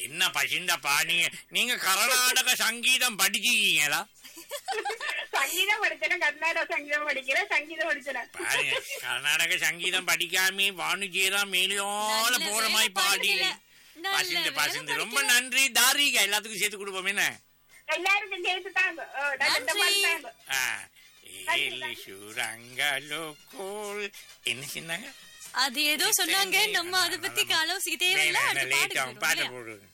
என்ன பசிந்தப்பா நீங்க நீங்க கர்நாடக சங்கீதம் படிச்சிருக்கீங்களா சங்கீதம் படிச்சேன் கர்நாடக சங்கீதம் படிக்கிறேன் சங்கீதம் படிச்சேன் பாருங்க கர்நாடக சங்கீதம் படிக்காம வானுஜியெல்லாம் மேலியோல நல்ல போற மாதிரி வேலை பாடி படிக்கல. நல்ல பசிந்து வேலை பசிந்து ரொம்ப படிக்கல. நன்றி தாரிக எல்லாத்துக்கும் சேர்த்து கொடுப்போம் என்ன எல்லாருக்கும் சேர்த்து தாங்க ஓ, நல்ல இந்த நன்றி. பாட்டு தாங்க ஆ, ஏலி சுரங்கலோ கோல் என்ன சொன்னாங்க அது ஏதோ சொன்னாங்க நம்ம அதை பத்தி காலம் தேவையில்ல அடுத்த லேட் பாட்டுக்கு ஆகும் போயிடுவோம் பாட்டு இல்லையா? போடுங்க